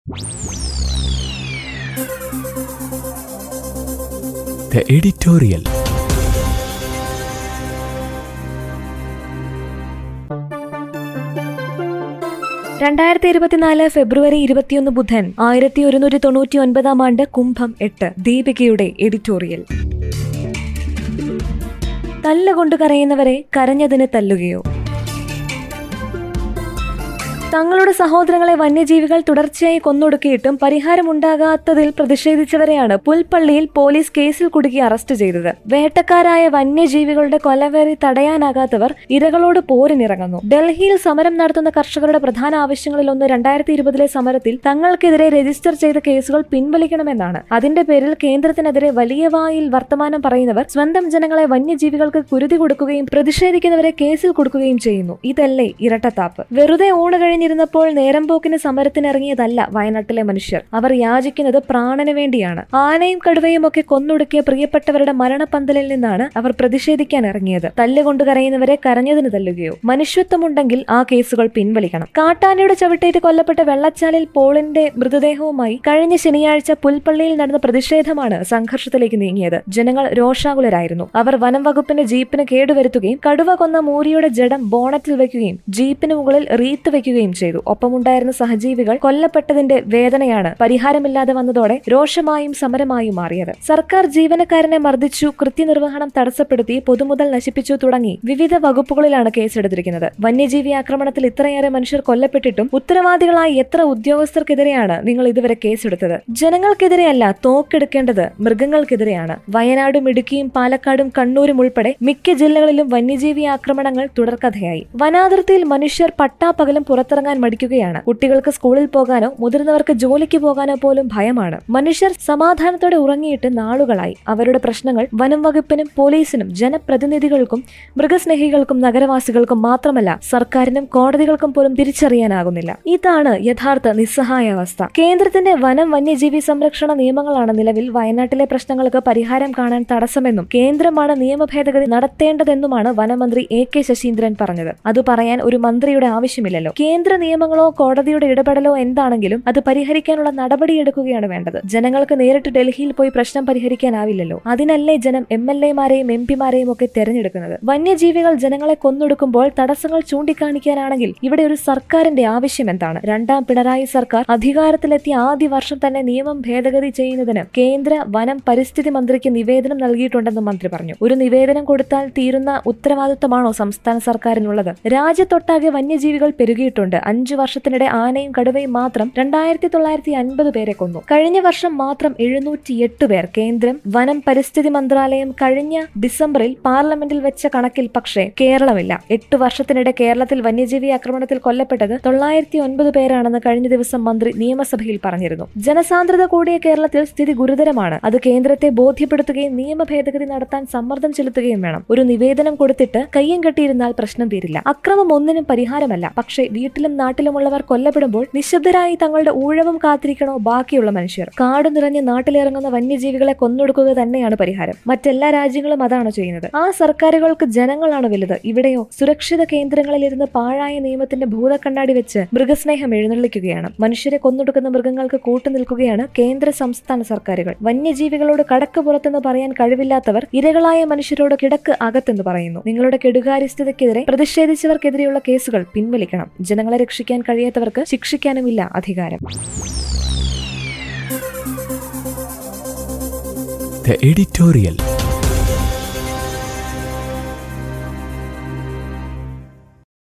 The editorial. രണ്ടായിരത്തി ഇരുപത്തിനാല് ഫെബ്രുവരി ഇരുപത്തിയൊന്ന് ബുധൻ ആയിരത്തി ഒരുന്നൂറ്റി തൊണ്ണൂറ്റി ഒൻപതാം ആണ്ട് കുംഭം എട്ട് ദീപികയുടെ എഡിറ്റോറിയൽ തല്ലുകൊണ്ട് കരയുന്നവരെ കരഞ്ഞതിന് തല്ലുകയോ തങ്ങളുടെ സഹോദരങ്ങളെ വന്യജീവികൾ തുടർച്ചയായി കൊന്നൊടുക്കിയിട്ടും പരിഹാരമുണ്ടാകാത്തതിൽ പ്രതിഷേധിച്ചവരെയാണ് പുൽപ്പള്ളിയിൽ പോലീസ് കേസിൽ കുടുക്കി അറസ്റ്റ് ചെയ്തത് വേട്ടക്കാരായ വന്യജീവികളുടെ കൊലവേറി തടയാനാകാത്തവർ ഇരകളോട് പോരിനിറങ്ങുന്നു ഡൽഹിയിൽ സമരം നടത്തുന്ന കർഷകരുടെ പ്രധാന ആവശ്യങ്ങളിലൊന്ന് രണ്ടായിരത്തി ഇരുപതിലെ സമരത്തിൽ തങ്ങൾക്കെതിരെ രജിസ്റ്റർ ചെയ്ത കേസുകൾ പിൻവലിക്കണമെന്നാണ് അതിന്റെ പേരിൽ കേന്ദ്രത്തിനെതിരെ വലിയ വായിൽ വർത്തമാനം പറയുന്നവർ സ്വന്തം ജനങ്ങളെ വന്യജീവികൾക്ക് കുരുതി കൊടുക്കുകയും പ്രതിഷേധിക്കുന്നവരെ കേസിൽ കൊടുക്കുകയും ചെയ്യുന്നു ഇതല്ലേ ഇരട്ടത്താപ്പ് വെറുതെ ഊണ് കഴിഞ്ഞിരുന്നപ്പോൾ നേരം പോക്കിന് സമരത്തിനിറങ്ങിയതല്ല വയനാട്ടിലെ മനുഷ്യർ അവർ യാചിക്കുന്നത് പ്രാണന് വേണ്ടിയാണ് ആനയും കടുവയും ഒക്കെ കൊന്നൊടുക്കിയ പ്രിയപ്പെട്ടവരുടെ മരണപ്പന്തലിൽ നിന്നാണ് അവർ പ്രതിഷേധിക്കാൻ ഇറങ്ങിയത് തല്ലുകൊണ്ട് കരയുന്നവരെ കരഞ്ഞതിന് തല്ലുകയോ മനുഷ്യത്വമുണ്ടെങ്കിൽ ആ കേസുകൾ പിൻവലിക്കണം കാട്ടാനയുടെ ചവിട്ടേറ്റ് കൊല്ലപ്പെട്ട വെള്ളച്ചാലിൽ പോളിന്റെ മൃതദേഹവുമായി കഴിഞ്ഞ ശനിയാഴ്ച പുൽപ്പള്ളിയിൽ നടന്ന പ്രതിഷേധമാണ് സംഘർഷത്തിലേക്ക് നീങ്ങിയത് ജനങ്ങൾ രോഷാകുലരായിരുന്നു അവർ വനം വകുപ്പിന്റെ ജീപ്പിന് കേടുവരുത്തുകയും കടുവ കൊന്ന മൂരിയുടെ ജഡം ബോണറ്റിൽ വെക്കുകയും ജീപ്പിന് മുകളിൽ റീത്ത് വെക്കുകയും ചെയ്തു ഒപ്പമുണ്ടായിരുന്ന സഹജീവികൾ കൊല്ലപ്പെട്ടതിന്റെ വേദനയാണ് പരിഹാരമില്ലാതെ വന്നതോടെ രോഷമായും സമരമായും മാറിയത് സർക്കാർ ജീവനക്കാരനെ മർദ്ദിച്ചു കൃത്യനിർവഹണം തടസ്സപ്പെടുത്തി പൊതുമുതൽ നശിപ്പിച്ചു തുടങ്ങി വിവിധ വകുപ്പുകളിലാണ് കേസെടുത്തിരിക്കുന്നത് വന്യജീവി ആക്രമണത്തിൽ ഇത്രയേറെ മനുഷ്യർ കൊല്ലപ്പെട്ടിട്ടും ഉത്തരവാദികളായ എത്ര ഉദ്യോഗസ്ഥർക്കെതിരെയാണ് നിങ്ങൾ ഇതുവരെ കേസെടുത്തത് ജനങ്ങൾക്കെതിരെയല്ല തോക്കെടുക്കേണ്ടത് മൃഗങ്ങൾക്കെതിരെയാണ് വയനാടും ഇടുക്കിയും പാലക്കാടും കണ്ണൂരും ഉൾപ്പെടെ മിക്ക ജില്ലകളിലും വന്യജീവി ആക്രമണങ്ങൾ തുടർക്കഥയായി വനാതിർത്തിയിൽ മനുഷ്യർ പട്ടാപ്പകലും പുറത്തിറങ്ങാൻ മടിക്കുകയാണ് കുട്ടികൾക്ക് സ്കൂളിൽ പോകാനോ മുതിർന്നവർക്ക് ജോലിക്ക് പോകാനോ പോലും ഭയമാണ് മനുഷ്യർ സമാധാനത്തോടെ ഉറങ്ങിയിട്ട് നാളുകളായി അവരുടെ പ്രശ്നങ്ങൾ വനം വകുപ്പിനും പോലീസിനും ജനപ്രതിനിധികൾക്കും മൃഗസ്നേഹികൾക്കും നഗരവാസികൾക്കും മാത്രമല്ല സർക്കാരിനും കോടതികൾക്കും പോലും തിരിച്ചറിയാനാകുന്നില്ല ഇതാണ് യഥാർത്ഥ നിസ്സഹായാവസ്ഥ കേന്ദ്രത്തിന്റെ വനം വന്യജീവി സംരക്ഷണ നിയമങ്ങളാണ് നിലവിൽ വയനാട്ടിലെ പ്രശ്നങ്ങൾക്ക് പരിഹാരം കാണാൻ തടസ്സമെന്നും കേന്ദ്രമാണ് നിയമ ഭേദഗതി നടത്തേണ്ടതെന്നുമാണ് വനമന്ത്രി എ കെ ശശീന്ദ്രൻ പറഞ്ഞത് അത് പറയാൻ ഒരു മന്ത്രിയുടെ ആവശ്യമില്ലല്ലോ കേന്ദ്ര നിയമങ്ങളോ കോടതിയുടെ ഇടപെടലോ എന്താണെങ്കിലും അത് പരിഹരിക്കാനുള്ള നടപടിയെടുക്കുകയാണ് വേണ്ടത് ജനങ്ങൾക്ക് നേരിട്ട് ഡൽഹിയിൽ പോയി പ്രശ്നം പരിഹരിക്കാനാവില്ലല്ലോ അതിനല്ലേ ജനം എം എൽ എമാരെയും എം പിമാരെയും ഒക്കെ തെരഞ്ഞെടുക്കുന്നത് വന്യജീവികൾ ജനങ്ങളെ കൊന്നൊടുക്കുമ്പോൾ തടസ്സങ്ങൾ ചൂണ്ടിക്കാണിക്കാനാണെങ്കിൽ ഇവിടെ ഒരു സർക്കാരിന്റെ ആവശ്യം എന്താണ് രണ്ടാം പിണറായി സർക്കാർ അധികാരത്തിലെത്തിയ ആദ്യ വർഷം തന്നെ നിയമം ഭേദഗതി ചെയ്യുന്നതിന് കേന്ദ്ര വനം പരിസ്ഥിതി മന്ത്രിക്ക് നിവേദനം നൽകിയിട്ടുണ്ടെന്ന് മന്ത്രി പറഞ്ഞു ഒരു നിവേദനം കൊടുത്താൽ തീരുന്ന ഉത്തരവാദിത്തമാണോ സംസ്ഥാന സർക്കാരിനുള്ളത് രാജ്യത്തൊട്ടാകെ വന്യജീവികൾ പെരുകിയിട്ടുണ്ട് അഞ്ചു വർഷത്തിനിടെ ആനയും കടുവയും മാത്രം രണ്ടായിരത്തി തൊള്ളായിരത്തി അൻപത് പേരെ കൊന്നു കഴിഞ്ഞ വർഷം മാത്രം എഴുന്നൂറ്റി എട്ട് പേർ കേന്ദ്രം വനം പരിസ്ഥിതി മന്ത്രാലയം കഴിഞ്ഞ ഡിസംബറിൽ പാർലമെന്റിൽ വെച്ച കണക്കിൽ പക്ഷേ കേരളമില്ല എട്ട് വർഷത്തിനിടെ കേരളത്തിൽ വന്യജീവി ആക്രമണത്തിൽ കൊല്ലപ്പെട്ടത് തൊള്ളായിരത്തി ഒൻപത് പേരാണെന്ന് കഴിഞ്ഞ ദിവസം മന്ത്രി നിയമസഭയിൽ പറഞ്ഞിരുന്നു ജനസാന്ദ്രത കൂടിയ കേരളത്തിൽ സ്ഥിതി ഗുരുതരമാണ് അത് കേന്ദ്രത്തെ ബോധ്യപ്പെടുത്തുകയും നിയമ ഭേദഗതി നടത്താൻ സമ്മർദ്ദം ചെലുത്തുകയും വേണം ഒരു നിവേദനം കൊടുത്തിട്ട് കയ്യം കെട്ടിയിരുന്നാൽ പ്രശ്നം തീരില്ല അക്രമം ഒന്നിനും പരിഹാരമല്ല പക്ഷേ വീട്ടിലും നാട്ടിലുമുള്ളവർ കൊല്ലപ്പെടുമ്പോൾ നിശബ്ദരായി തങ്ങളുടെ ഊഴവും കാത്തിരിക്കണോ ബാക്കിയുള്ള മനുഷ്യർ കാട് നിറഞ്ഞ് നാട്ടിലിറങ്ങുന്ന വന്യജീവികളെ കൊന്നൊടുക്കുക തന്നെയാണ് പരിഹാരം മറ്റെല്ലാ രാജ്യങ്ങളും അതാണ് ചെയ്യുന്നത് ആ സർക്കാരുകൾക്ക് ജനങ്ങളാണ് വലുത് ഇവിടെയോ സുരക്ഷിത കേന്ദ്രങ്ങളിലിരുന്ന് പാഴായ നിയമത്തിന്റെ ഭൂതക്കണ്ണാടി വെച്ച് മൃഗസ്നേഹം എഴുന്നള്ളിക്കുകയാണ് മനുഷ്യരെ കൊന്നൊടുക്കുന്ന മൃഗങ്ങൾക്ക് കൂട്ടുനിൽക്കുകയാണ് കേന്ദ്ര സംസ്ഥാന സർക്കാരുകൾ വന്യജീവികളോട് കടക്ക് പുറത്തെന്ന് പറയാൻ കഴിവില്ലാത്തവർ ഇരകളായ മനുഷ്യരോട് കിടക്ക് അകത്തെന്ന് പറയുന്നു നിങ്ങളുടെ കെടുകാര്യസ്ഥതയ്ക്കെതിരെ പ്രതിഷേധിച്ചവർക്കെതിരെയുള്ള കേസുകൾ പിൻവലിക്കണം ജനങ്ങളെ രക്ഷിക്കാൻ കഴിയാത്തവർക്ക് ശിക്ഷിക്കാനുമില്ല അധികാരം The editorial.